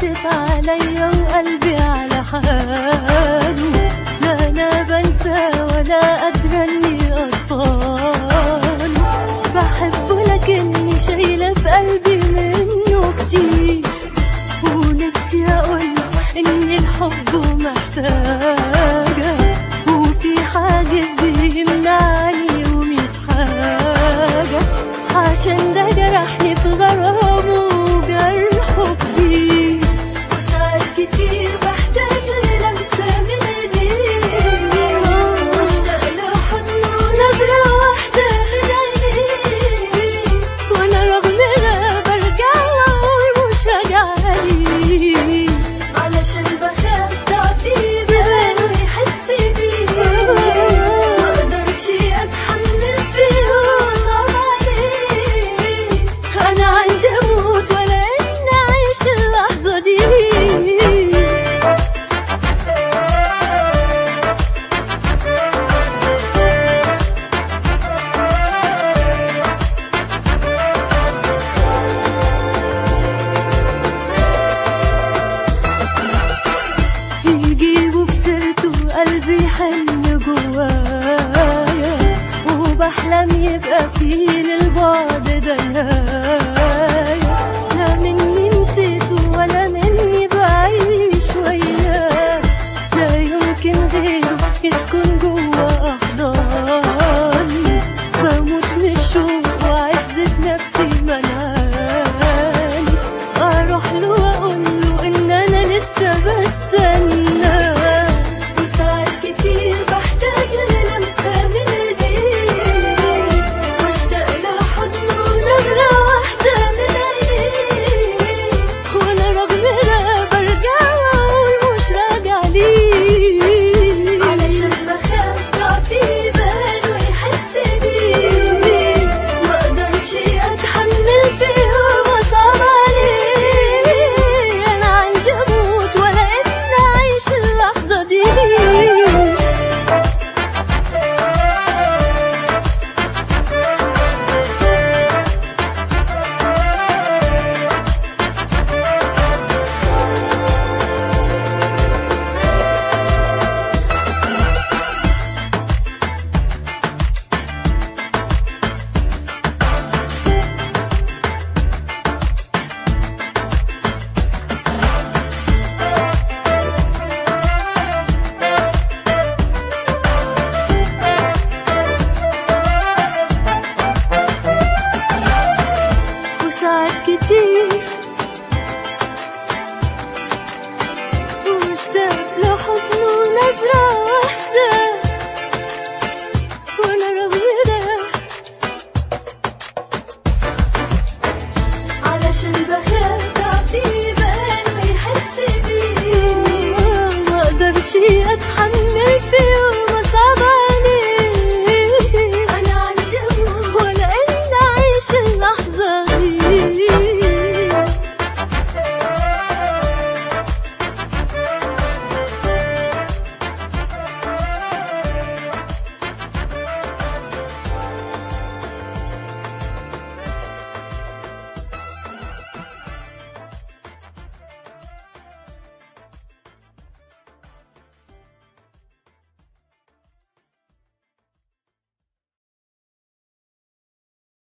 قست عليا وقلبي على حاله لا انا بنسى ولا قادرة اني اصفان بحبه لكني شايلة في قلبي منه كتير ونفسي اقوله ان الحب محتاجة وفي حاجز بيمنعني وميت حاجة عشان ده جرحني في غرامه وجرحه كبير وساعات كتير بحتاج للمسة من ايديه واشتاق لحضنه ونظرة واحدة من عينيه وانا رغم ده برجع واقول مش راجعة ليه علشان بخاف ضعفي بباله يحس بيه مقدرش اتحمل فيه وصعب عليه انا عندي اموت ولا اني اعيش اللحظة دي يجيبوا بسيرته قلبي يحن جوايا وبحلم يبقى فيه للبعد ده نهاية لا مني نسيته ولا مني بعيش وياه لا يمكن غيره يسكن جوا أحضاني بموت من الشوق وعزة نفسي منعاني أروح له وأقول له إن أنا لسه بستنى وساعات كتير بحتاج للمسة من إيديه واشتاق لحضنه ونظرة واحدة من عينيه وأنا رغم ده برجع وأقول مش راجع ليه علشان بخاف ضعفي باله يحس بيه مقدرش أتحمل فيه وصعب عليه أنا عندي أموت ولا إني أعيش اللحظة دي وساعات كتير واشتاق لحضنه ونظرة واحدة وانا رغم ده علشان بخاف